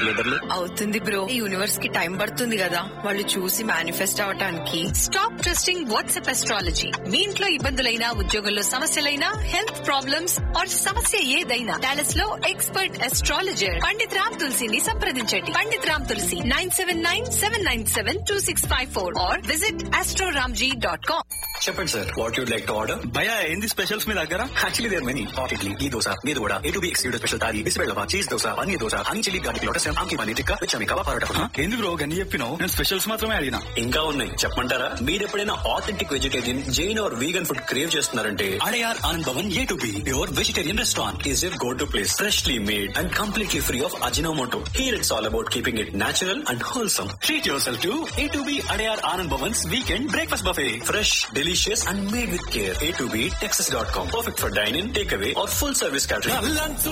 లీడర్లు అవుతుంది బ్రో ఈ యూనివర్స్ కి టైం పడుతుంది కదా వాళ్ళు చూసి మేనిఫెస్ట్ అవటానికి స్టాప్ ట్రస్టింగ్ వాట్సాప్ ఎస్ట్రాలజీ మీ ఇంట్లో ఇబ్బందులైనా ఉద్యోగంలో సమస్యలైనా హెల్త్ ప్రాబ్లమ్స్ ఆర్ సమస్య ఏదైనా డాలస్ లో ఎక్స్పర్ట్ ఎస్ట్రాలజర్ పండిత్ రామ్ తులసిని సంప్రదించండి Pandit Ram Tulasi nine seven nine seven nine seven two six five four or visit astroramji dot com చెప్పండి sir what you'd like to order భయ ఏంది స్పెషల్స్ మీ దగ్గర actually there many hot idli ఈ దోశ మీద కూడా A two B excluded special thali bisibelebath cheese dosa paneer dosa honey chilli garlic lotus ఆంకి పన్నీర్ టిక్కా విచ్చమి కవా పరోటా ఏంది బ్రో గన్ని చెప్పినావు నేను స్పెషల్స్ మాత్రమే అడిగినా ఇంకా ఉన్నాయి చెప్పమంటారా మీరు ఎప్పుడైనా authentic vegetarian Jain or vegan food crave చేస్తున్నారంటే Adyar Anand Bhavan A two B your vegetarian restaurant is your go to place freshly made and completely free of Ajinomoto here it's all about keeping it natural and wholesome treat your self to A two B Adyar Anand Bhavan's weekend breakfast buffet fresh delicious and made with care A two B Texas dot com perfect for dyne in take away or full service catering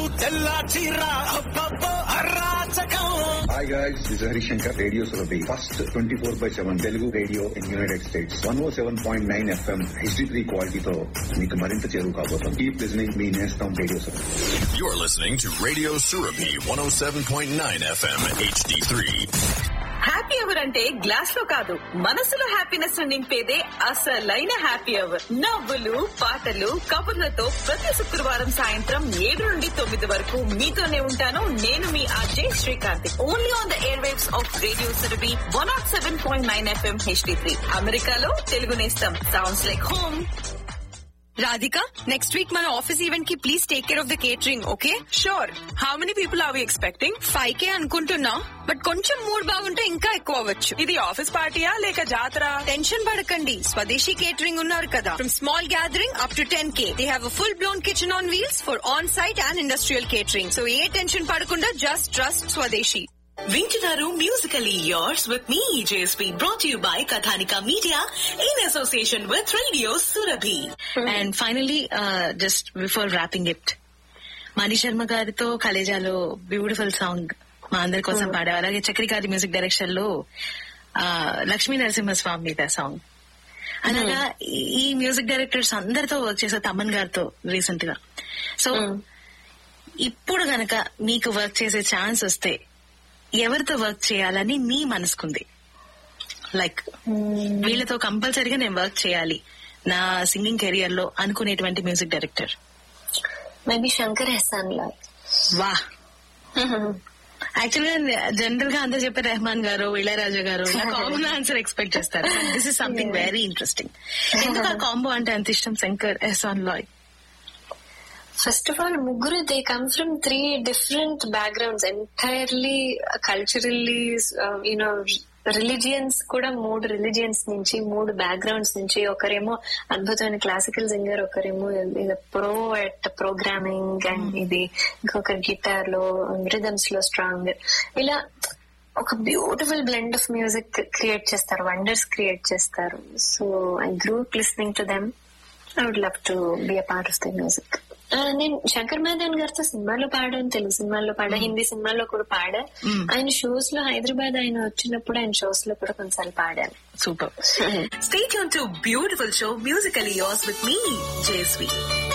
Hi guys, this is Harishankar, Radio Surabhi. First 24 by 7 Telugu radio in United States. 107.9 FM HD3 quality తో మీకు మరింత చేరువు కాబోతాం. Keep listening మీ నేస్తం radio Surabhi. You're listening to Radio Surabi 107.9 FM HD3. Happy hour అంటే glass లో కాదు మనసులో happiness నింపేదే అసలైన హ్యాపీ అవర్ నవ్వులు పాటలు కబుర్లతో ప్రతి శుక్రవారం సాయంత్రం ఏడు నుండి తొమ్మిది వరకు మీతోనే ఉంటాను నేను మీ RJ Srikanth only on the air waves of radio Surabhi one not seven point nine FM HD three అమెరికాలో తెలుగు నేస్తం sounds like home Radhika next week మన ఆఫీస్ ఈవెంట్ కి please take care of the catering okay sure how many people are we expecting five K అనుకుంటున్నా but కొంచెం mood బాగుంటే ఇంకా ఎక్కువ అవ్వచ్చు ఇది ఆఫీస్ పార్టీయా లేక జాతర టెన్షన్ పడకండి స్వదేశీ కేటరింగ్ ఉన్నారు కదా from small gathering up to ten K they have full blown kitchen on wheels for on site and industrial catering so ఏ టెన్షన్ పడకుండా జస్ట్ ట్రస్ట్ స్వదేశీ వింటున్నారు మ్యూజికలీ యోర్స్ విత్ మీ JSP brought you by Kathanika media in association with radio Surabhi and finally just before wrapping it Mani Sharma గారితో కలేజాలో beautiful song మా అందరి కోసం పాడారు అలాగే చక్రి గారి మ్యూజిక్ డైరెక్షన్ లో ఆ, లక్ష్మీ నరసింహస్వామి మీద సాంగ్ అనగా ఈ- ఈ మ్యూజిక్ డైరెక్టర్స్ అందరితో వర్క్ చేసే తమన్ గారితో రీసెంట్ గా సో ఇప్పుడు గనక మీకు వర్క్ చేసే ఛాన్స్ వస్తే ఎవరితో వర్క్ చేయాలని మీ మనసుకుంది లైక్ వీళ్ళతో కంపల్సరీగా నేను వర్క్ చేయాలి నా సింగింగ్ కెరియర్ లో అనుకునేటువంటి music director maybe Shankar Ehsaan Loy వా యాక్చువల్గా జనరల్ గా అందరూ చెప్పే రెహమాన్ గారు ఇళయరాజా గారు ఇలా కామన్ ఆన్సర్ ఎక్స్పెక్ట్ చేస్తారు this is something very interesting ఎందుకు ఆ కాంబో అంటే అంత ఇష్టం Shankar Ehsaan Loy first of all ముగ్గురు they come from three different backgrounds entirely culturally you know religions కూడా మూడు రిలీజియన్స్ నుంచి మూడు బ్యాక్గ్రౌండ్స్ నుంచి ఒకరేమో అద్భుతమైన క్లాసికల్ సింగర్ ఒకరేమో ప్రో ఎట్ ప్రోగ్రామింగ్ అండ్ ఇది ఇంకొక గిటార్ లో రిథమ్స్ లో స్ట్రాంగ్ ఇలా ఒక beautiful blend of music create చేస్తారు వండర్స్ క్రియేట్ చేస్తారు so I grew up listening to them I would love to be a part of the music నేను శంకర్ మేధాన్ గారితో సినిమాలో పాడాను తెలుగు సినిమాల్లో పాడా హిందీ సినిమాల్లో కూడా పాడా ఆయన షోస్ లో హైదరాబాద్ ఆయన వచ్చినప్పుడు ఆయన షోస్ లో కూడా కొన్నిసార్లు పాడాను super Stay tuned to beautiful show Musically Yours with me, JSV.